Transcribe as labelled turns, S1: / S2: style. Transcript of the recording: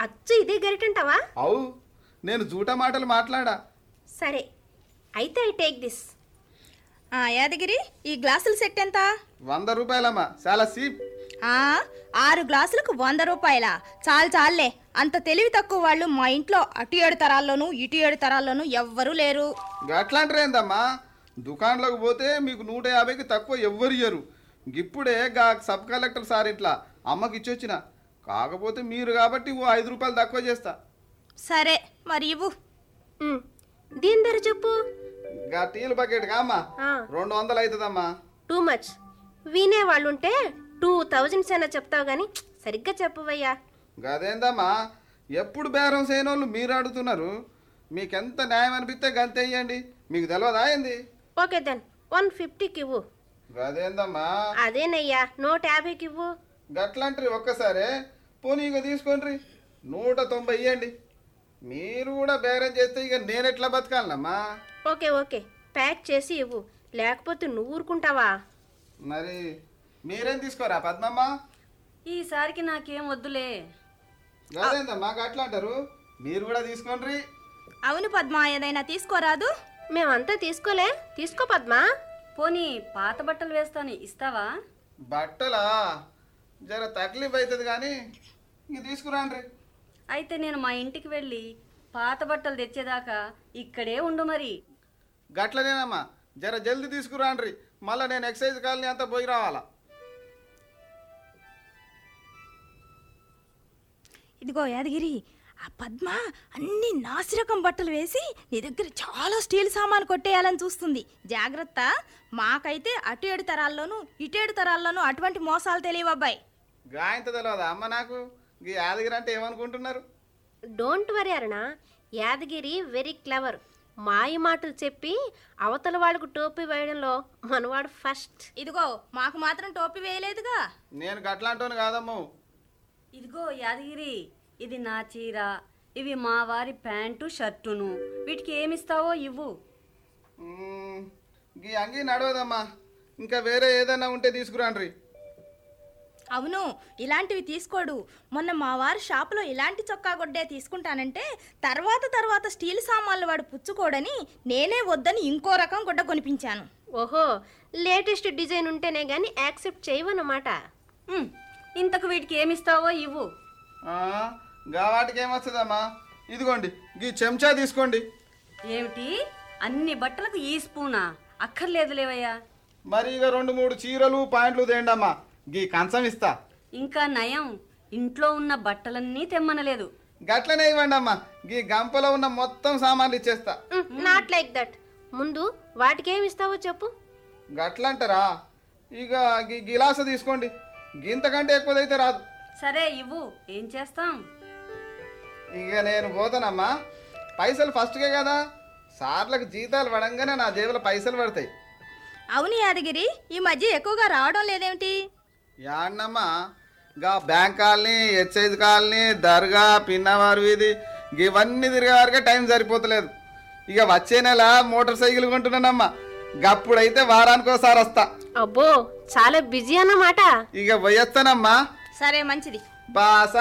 S1: అచ్చు ఇదే గరిటంటావా
S2: అవు నేను జూట మాటలు మాట్లాడా
S1: సరే అయితే ఐ టేక్ దిస్
S3: ఆ, యాదగిరి ఈ గ్లాసుల సెట్ ఎంత
S2: వంద రూపాయలమ్మా చాలా సీప్
S3: ఆ, ఆరు గ్లాసులకు వంద రూపాయల చాలు చాలులే అంత తెలివి తక్కువ వాళ్ళు మా ఇంట్లో అటు ఏడు తరాల్లోనూ ఇటు ఏడు తరాల్లోనూ ఎవ్వరూ లేరు
S2: గట్లాంటిరేందమ్మా దుకాణంలోకి పోతే మీకు నూట యాభైకి తక్కువ ఎవ్వరు ఇయ్యరు ఇప్పుడే గా సబ్ కలెక్టర్ సార్ ఇట్లా అమ్మకి ఇచ్చొచ్చిన కాకపోతే మీరు కాబట్టి ఓ ఐదు రూపాయలు తక్కువ చేస్తా
S3: సరే మరి ఇవ్వు
S1: ఉమ్, దీని ధర చెప్పు
S2: గా టీలు బకెట్ కామ్మా
S1: ఆ.
S2: రెండు వందలు అవుతుందమ్మా
S1: టూ మచ్ వినే వాళ్ళుంటే టూ థౌజండ్స్ అయినా చెప్తావు కానీ సరిగ్గా చెప్పవయ్యా
S2: గదేందమ్మా ఎప్పుడు బేరం చేయనోళ్ళు మీరు అడుగుతున్నారు మీకెంత న్యాయం అనిపిస్తే గంతే ఇయ్యండి మీకు తెలియదా ఏంది
S1: ఓకే దెన్ వన్ ఫిఫ్టీకి ఇవ్వు
S2: గదేందమ్మా
S1: అదేనయ్యా నూట యాభైకి ఇవ్వు
S2: గట్లంటారు ఒక్కసారే పోనీ ఇక తీసుకోండి నూట తొంభై ఇవ్వండి మీరు కూడా బేరం చేస్తే ఇక నేను ఎట్లా బతకాలమ్మా
S1: ఓకే ఓకే ప్యాక్ చేసి ఇవ్వు లేకపోతే నువ్వు ఊరుకుంటావా
S2: మరి మీరేం తీసుకోరా పద్మమ్మ
S4: ఈసారికి నాకేం వద్దులే
S2: గదేందమ్మా గట్లా అంటారు మీరు కూడా తీసుకోండి
S3: అవును పద్మ ఏదైనా తీసుకోరాదు
S1: మేమంతా తీసుకోలే తీసుకో పద్మా
S4: పోనీ పాత బట్టలు వేస్తాను ఇస్తావా
S2: బట్టలా జర తక్లీఫ్ అవుతుంది కానీ ఇంక తీసుకురాండ్రి
S4: అయితే నేను మా ఇంటికి వెళ్ళి పాత బట్టలు తెచ్చేదాకా ఇక్కడే ఉండు మరి
S2: గట్లనేనమ్మా జర జల్దీ తీసుకురాండ్రి మళ్ళీ నేను ఎక్సైజ్ కాలనీ అంతా పోయి రావాలా
S3: ఇదిగో యాదగిరి ఆ పద్మ అన్ని నాసిరకం బట్టలు వేసి నీ దగ్గర చాలా స్టీల్ సామాన్ కొట్టేయాలని చూస్తుంది జాగ్రత్త మాకైతే అటు ఏడు తరాల్లోనూ ఇటు ఏడు తరాల్లోనూ అటువంటి మోసాలు తెలియవు అబ్బాయి
S2: గాయంత తెలియదా అమ్మ నాకు ఈ యాదగిరి అంటే ఏమనుకుంటున్నారు
S1: don't worry Aruna Yadagiri very clever మాయ మాటలు చెప్పి అవతల వాళ్ళకు టోపీ వేయడంలో మనవాడు ఫస్ట్
S3: ఇదిగో మాకు మాత్రం టోపీ వేయలేదుగా
S2: నేను గట్లాంటోను కాదమ్మో
S4: ఇదిగో యాదగిరి ఇది నా చీర ఇవి మా వారి ప్యాంటు షర్టును వీటికి ఏమిస్తావో ఇవ్వు
S2: మ్మ్, ఈ అంగి నడవదమ్మా ఇంకా వేరే ఏదైనా ఉంటే తీసుకురాండ్రి
S3: అవును ఇలాంటివి తీసుకోడు మొన్న మా వారి షాపులో ఇలాంటి చొక్కా గొడ్డే తీసుకుంటానంటే తర్వాత తర్వాత స్టీల్ సామాన్లు వాడు పుచ్చుకోడని నేనే వద్దని ఇంకో రకం గుడ్డ కొనిపించాను
S1: ఓహో లేటెస్ట్ డిజైన్ ఉంటేనే కానీ యాక్సెప్ట్ చేయవన్నమాట
S4: ఉమ్, ఇంతకు వీటికి ఏమిస్తావో ఇవ్వు
S2: ఆ, గా వాటికి ఏమొస్తుందమ్మా ఇదిగోండి ఈ చెంచా తీసుకోండి
S4: ఏమిటి అన్ని బట్టలకు ఈ స్పూనా అక్కర్లేదు లేవయ్యా
S2: మరి ఇక రెండు మూడు చీరలు పాయింట్లు తేండి అమ్మా గీ కంచం ఇస్తా
S4: ఇంకా నయం ఇంట్లో ఉన్న బట్టలన్నీ తెమ్మనలేదు
S2: గట్లనే ఇవ్వండి అమ్మా గీ గంపలో ఉన్న మొత్తం సామాన్లు ఇచ్చేస్తా
S1: నాట్ లైక్ దట్ ముందు వాటికి ఏమి ఇస్తావో చెప్పు
S2: గట్లంటారా ఇక గీ గిలాస తీసుకోండి గింతకంటే ఎక్కువదైతే రాదు
S4: సరే ఇవ్వు ఏం చేస్తాం
S2: ఇక నేను పోతానమ్మా పైసలు ఫస్ట్కే కదా సార్లకు జీతాలు పడంగానే నా జేబులో పైసలు పడతాయి
S3: అవును యాదగిరి ఈ మధ్య ఎక్కువగా రావడం లేదేమిటి
S2: యాన్నమ్మా గా bank colony excise colony Dargah పిన్నవారు వీధి ఇవన్నీ తిరిగే వరకే టైం సరిపోతలేదు ఇక వచ్చే నెల మోటార్ సైకిల్ కొంటున్నానమ్మా గప్పుడైతే వారానికి ఒకసారి వస్తా
S1: అబ్బో చాలా బిజీ అన్నమాట
S2: ఇక పోయేస్తానమ్మా
S3: సరే మంచిది
S2: బాస